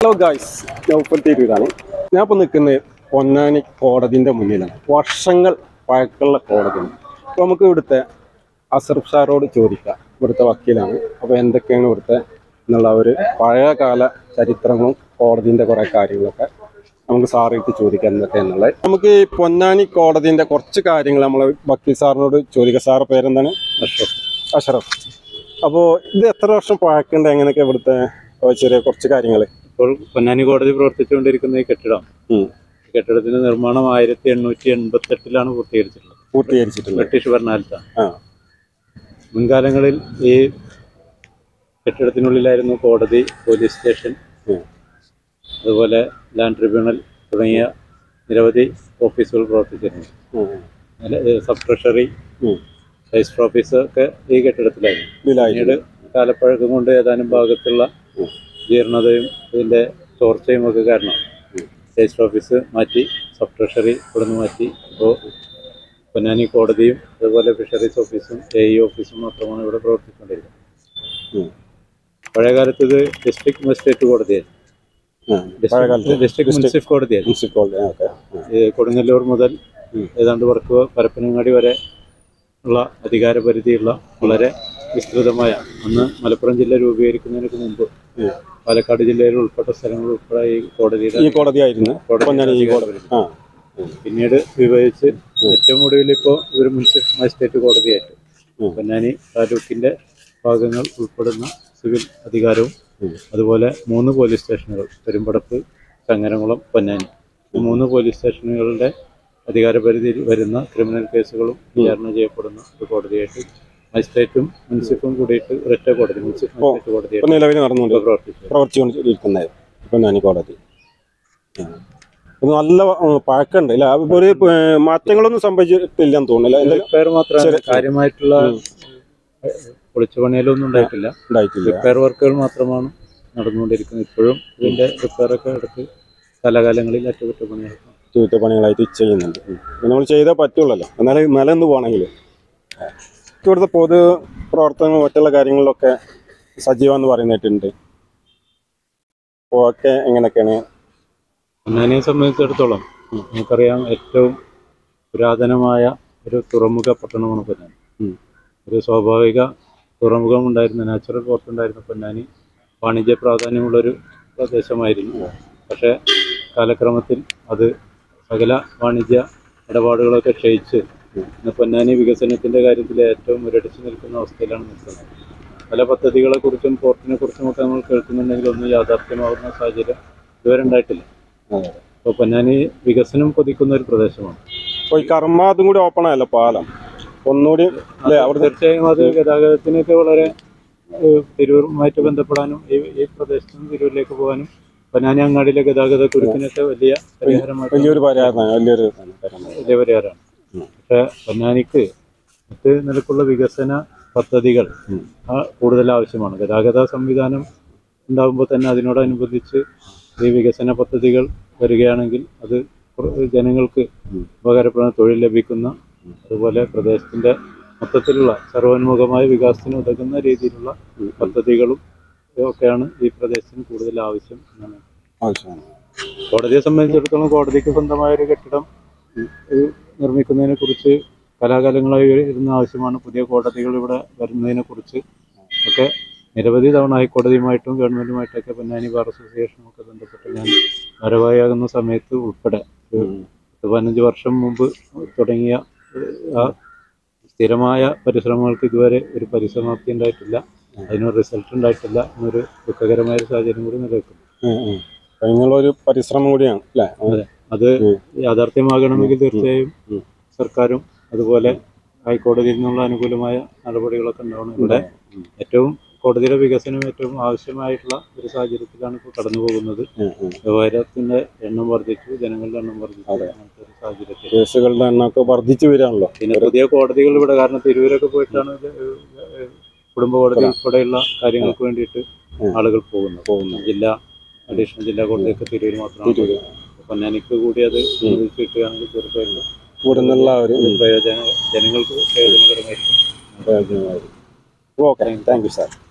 Hello guys Naufal തിരൂരാണ് ഞാൻ ഇപ്പോൾ നിൽക്കുന്നത് പൊന്നാനി കോടതിൻ്റെ മുന്നിലാണ് വർഷങ്ങൾ പഴക്കമുള്ള കോടതിയാണ് അപ്പോൾ നമുക്ക് ഇവിടുത്തെ അസർഫ് സാറോട് ചോദിക്കാം ഇവിടുത്തെ വക്കീലാണ് അപ്പോൾ എന്തൊക്കെയാണ് ഇവിടുത്തെ എന്നുള്ള ഒരു പഴയ കാല ചരിത്രങ്ങളും കോടതിൻ്റെ കുറേ കാര്യങ്ങളൊക്കെ നമുക്ക് സാറിട്ട് ചോദിക്കാം എന്തൊക്കെ എന്നുള്ളത് നമുക്ക് ഈ പൊന്നാനി കോടതിൻ്റെ കുറച്ച് കാര്യങ്ങൾ നമ്മൾ വക്കീൽ സാറിനോട് ചോദിക്കാം സാറ് പേരെന്താണ് അഷ്റഫ് അഷ്റഫ് അപ്പോൾ ഇത് എത്ര വർഷം പഴക്കമുണ്ട് എങ്ങനെയൊക്കെ ഇവിടുത്തെ ഓ, ചെറിയ കുറച്ച് കാര്യങ്ങൾ ഇപ്പോൾ പൊന്നാനി കോടതി പ്രവർത്തിച്ചുകൊണ്ടിരിക്കുന്ന ഈ കെട്ടിടം ഉം. ഈ കെട്ടിടത്തിന്റെ നിർമ്മാണം ആയിരത്തി എണ്ണൂറ്റി എൺപത്തി എട്ടിലാണ് പൂർത്തീകരിച്ചിട്ടുള്ളത് പൂർത്തീകരിച്ചിട്ടുണ്ട് ബ്രിട്ടീഷ് ഭരണകാലത്താണ് ആ മുൻകാലങ്ങളിൽ ഈ കെട്ടിടത്തിനുള്ളിലായിരുന്നു കോടതി പോലീസ് സ്റ്റേഷൻ ഉം. അതുപോലെ ലാൻഡ് ട്രിബ്യൂണൽ തുടങ്ങിയ നിരവധി ഓഫീസുകൾ പ്രവർത്തിച്ചിരുന്നു ഉം. അതില് സബ് ട്രഷറി ഉം. രജിസ്റ്റർ ഓഫീസ് ഒക്കെ ഈ കെട്ടിടത്തിലായിരുന്നു ഇതിലായിരുന്നു പിന്നീട് കാലപ്പഴക്കം കൊണ്ട് ഏതാനും ഭാഗത്തുള്ള ഉം. ജീർണതയും ഇതിന്റെ ചോർച്ചയും ഒക്കെ കാരണം ഉം. രജിസ്റ്റർ ഓഫീസ് മാറ്റി സബ് ട്രഷറി ഇവിടുന്ന് മാറ്റി ഇപ്പോൾ പൊന്നാനി കോടതിയും അതുപോലെ ഫിഷറീസ് ഓഫീസും എ ഇ ഓഫീസും മാത്രമാണ് ഇവിടെ പ്രവർത്തിച്ചുകൊണ്ടിരിക്കുന്നത് ഉം. പഴയ കാലത്ത് ഇത് ഡിസ്ട്രിക്ട് മജിസ്ട്രേറ്റ് കോടതിയായിരുന്നു ആ, പഴയ കാലത്ത് ഡിസ്ട്രിക്ട് മുൻസിഫ് കോടതിയായിരുന്നു മുനിസിപ്പൽ ഓക്കെ ഈ കൊടുങ്ങല്ലൂർ മുതൽ ഉം. ഏതാണ്ട് വടക്ക് പരപ്പനങ്ങാടി വരെ ഉള്ള അധികാര പരിധിയുള്ള വളരെ വിസ്തൃതമായ അന്ന് മലപ്പുറം ജില്ല രൂപീകരിക്കുന്നതിനൊക്കെ മുമ്പ് ഉം. പാലക്കാട് ജില്ലയിൽ ഉൾപ്പെട്ട സ്ഥലങ്ങൾ ഉൾപ്പെടെ ഈ കോടതിയുടെ ഈ കോടതിയായിരുന്നു കോടതിയുടെ പൊന്നാനി ഈ അധികാര കോടതി പരിധി. ആ പിന്നീട് വിഭജിച്ച് ഏറ്റവും ഒടുവിൽ ഇപ്പോൾ ഒരു മുനിസിപ്പൽ മജിസ്ട്രേറ്റ് കോടതിയായിട്ട് ഉം. പൊന്നാനി താലൂക്കിന്റെ ഭാഗങ്ങൾ ഉൾപ്പെടുന്ന സിവിൽ അധികാരവും ഉം. അതുപോലെ മൂന്ന് പോലീസ് സ്റ്റേഷനുകൾ പെരുമ്പടപ്പ് ചങ്ങരംകുളം പൊന്നാനി ഈ മൂന്ന് പോലീസ് സ്റ്റേഷനുകളുടെ അധികാര പരിധിയിൽ വരുന്ന ക്രിമിനൽ കേസുകളും വിചാരണ ചെയ്യപ്പെടുന്ന ഒരു കോടതിയായിട്ട് മജിസ്ട്രേറ്റും മുനിസിപ്പും കൂടിയിട്ട് ഒരൊറ്റ കോടതി മുനിസിപ്പൽ മജിസ്ട്രേറ്റ് ഇപ്പൊ കോടതിയായിട്ട് നിലവിൽ നടന്നുകൊണ്ട് ഇപ്പോൾ പ്രവർത്തിച്ചു പ്രവർത്തിച്ചുകൊണ്ടിരിക്കുന്നത് പൊന്നാനി കോടതി ആ. ഇത് നല്ല ഉം, പഴക്കമുണ്ട് അല്ലേ അപ്പൊ ഒരു ഏർ, മാറ്റങ്ങളൊന്നും സംഭവിച്ചിട്ടില്ലെന്ന് തോന്നുന്നില്ല എന്തെങ്കിലും റിപ്പയർ മാത്രമേ ചെറിയ- കാര്യമായിട്ടുള്ള ഉം. പൊളിച്ചുപണിയിലൊന്നും ഉണ്ടായിട്ടില്ല ഉണ്ടായിട്ടില്ല റിപ്പയർ വർക്കുകൾ മാത്രമാണ് നടന്നുകൊണ്ടിരിക്കുന്നത് ഇപ്പോഴും ഇതിന്റെ റിപ്പയർ ഒക്കെ എടുത്ത് കാലകാലങ്ങളിൽ അറ്റകുറ്റപ്പണിയാണ് ചുറ്റപ്പണികളായിട്ട് ചെയ്യുന്നുണ്ട് ഉം. പിന്നെ നമ്മൾ ചെയ്തേ പറ്റുള്ളല്ലോ എന്നാലും നില ഒന്ന് പോകണമെങ്കിൽ ഇവിടുത്തെ പൊതു പ്രവർത്തനങ്ങൾ മറ്റുള്ള കാര്യങ്ങളിലൊക്കെ സജീവമെന്ന് പറയുന്നിട്ടുണ്ട് ഓക്കെ എങ്ങനെയൊക്കെയാണ് പൊന്നാനിയെ സംബന്ധിച്ചിടത്തോളം നമുക്കറിയാം ഏറ്റവും പുരാതനമായ ഒരു തുറമുഖ പട്ടണമാണ് പൊന്നാനി ഉം. ഒരു സ്വാഭാവിക തുറമുഖം ഉണ്ടായിരുന്ന നാച്ചുറൽ പോർട്ട് ഉണ്ടായിരുന്ന പൊന്നാനി വാണിജ്യ പ്രാധാന്യമുള്ളൊരു പ്രദേശമായിരുന്നു പക്ഷേ കാലക്രമത്തിൽ അത് സകല വാണിജ്യ ഇടപാടുകളൊക്കെ ക്ഷയിച്ച് ഇന്ന് പൊന്നാനി വികസനത്തിന്റെ കാര്യത്തിൽ ഏറ്റവും മുരടിച്ചു നിൽക്കുന്ന അവസ്ഥയിലാണ് നിൽക്കുന്നത് പല പദ്ധതികളെക്കുറിച്ചും പോർട്ടിനെ കുറിച്ചുമൊക്കെ നമ്മൾ കേൾക്കുന്നുണ്ടെങ്കിൽ ഒന്നും യാഥാർത്ഥ്യമാകുന്ന സാഹചര്യം ഇതുവരെ ഉണ്ടായിട്ടില്ല അതെ. അപ്പോൾ പൊന്നാനി വികസനം കൊതിക്കുന്ന ഒരു പ്രദേശമാണ് അപ്പോൾ ഈ കർമ്മ അതും കൂടി ഓപ്പൺ ആയല്ലോ പാലം ഒന്നുകൂടി അല്ലേ അവിടെ തീർച്ചയായും അത് ഗതാഗതത്തിനൊക്കെ വളരെ ഏഹ്, തിരൂരുമായിട്ട് ബന്ധപ്പെടാനും ഈ ഈ പ്രദേശത്ത് നിന്ന് തിരൂരിലേക്ക് പോകാനും പൊന്നാനി അങ്ങാടിയിലെ ഗതാഗത കുരുക്കിനൊക്കെ വലിയ പരിഹാരമായിട്ട് വലിയൊരു പരാതിയാണ് വലിയൊരു കാര്യമാണ്. വലിയ പരിഹാരമാണ് ഉം. പക്ഷെ പൊന്നാനിക്ക് മറ്റ് നിലക്കുള്ള വികസന പദ്ധതികൾ ഉം. ആ, കൂടുതൽ ആവശ്യമാണ് ഗതാഗത സംവിധാനം ഉണ്ടാകുമ്പോൾ തന്നെ അതിനോടനുബന്ധിച്ച് ഈ വികസന പദ്ധതികൾ വരികയാണെങ്കിൽ അത് പ്ര- ജനങ്ങൾക്ക് ഉം. ഉപകാരപ്പെടുന്ന തൊഴിൽ ലഭിക്കുന്ന അതുപോലെ പ്രദേശത്തിന്റെ മൊത്തത്തിലുള്ള സർവോന്മുഖമായ വികാസത്തിന് ഉതകുന്ന രീതിയിലുള്ള ഉം. പദ്ധതികളും ഒക്കെയാണ് ഈ പ്രദേശത്തിന് കൂടുതൽ ആവശ്യം എന്നാണ് ആവശ്യമാണ് കോടതിയെ സംബന്ധിച്ചിടത്തോളം കോടതിക്ക് സ്വന്തമായ ഒരു കെട്ടിടം ഏഹ്, നിർമ്മിക്കുന്നതിനെ കുറിച്ച് കലാകാലങ്ങളായി ഇരുന്ന ആവശ്യമാണ് പുതിയ കോടതികൾ ഇവിടെ വരുന്നതിനെ കുറിച്ച് ഒക്കെ നിരവധി തവണ ഹൈക്കോടതിയുമായിട്ടും ഗവൺമെന്റുമായിട്ടൊക്കെ പൊന്നാനി ബാർ അസോസിയേഷനും ഒക്കെ ബന്ധപ്പെട്ട് ഞാൻ ഭാരവാഹിയാകുന്ന സമയത്ത് ഉൾപ്പെടെ ഒരു ഉം. പത്ത് പതിനഞ്ച് വർഷം മുമ്പ് തുടങ്ങിയ ഏഹ്, ആ സ്ഥിരമായ പരിശ്രമങ്ങൾക്ക് ഇതുവരെ ഒരു പരിസമാപ്തി ഉണ്ടായിട്ടില്ല അതിനൊരു റിസൾട്ട് ഉണ്ടായിട്ടില്ല എന്നൊരു ദുഃഖകരമായ ഒരു സാഹചര്യം കൂടി നിലനിൽക്കുന്നു ഉം, ഉം. അപ്പൊ നിങ്ങളൊരു പരിശ്രമം കൂടിയാണ് അല്ലേ അതെ അത് ഉം. യാഥാർത്ഥ്യമാകണമെങ്കിൽ തീർച്ചയായും ഉം. സർക്കാരും അതുപോലെ ഹൈക്കോടതിയിൽ നിന്നുള്ള അനുകൂലമായ നടപടികളൊക്കെ ഉണ്ടാവണം ഇവിടെ ഉം. ഏറ്റവും കോടതിയുടെ വികസനം ഏറ്റവും ആവശ്യമായിട്ടുള്ള ഒരു സാഹചര്യത്തിലാണ് ഇപ്പോൾ കടന്നു പോകുന്നത് ഉം, ഉം. വ്യവഹാരത്തിന്റെ എണ്ണം വർദ്ധിച്ചു ജനങ്ങളുടെ എണ്ണം വർദ്ധിച്ചു അതെ. അങ്ങനത്തെ ഒരു സാഹചര്യത്തിൽ കേസുകളുടെ എണ്ണമൊക്കെ വർദ്ധിച്ചു വരികയാണല്ലോ പിന്നെ പുതിയ കോടതികൾ ഇവിടെ കാരണം തിരൂരൊക്കെ പോയിട്ടാണ് ഇത് ഏഹ് കുടുംബ കോടതി ഉൾപ്പെടെയുള്ള കാര്യങ്ങൾക്ക് വേണ്ടിയിട്ട് ഉം. ആളുകൾ പോകുന്നത് പോകുന്നു ജില്ലാ അഡീഷണൽ ജില്ലാ കോടതിയൊക്കെ തിരൂര് മാത്രമാണ് തിരൂര്. പൊന്നാനിക്ക് കൂടി അത് അനുവദിച്ച് കിട്ടുകയാണെങ്കിൽ തീർച്ചയായിട്ടും ഇവിടെ നിന്നുള്ള ഒരു പ്രയോജന ജനങ്ങൾക്ക് പ്രയോജനകരമായിരിക്കും പ്രയോജനമായിരുന്നു ഓക്കെ താങ്ക് യു സാർ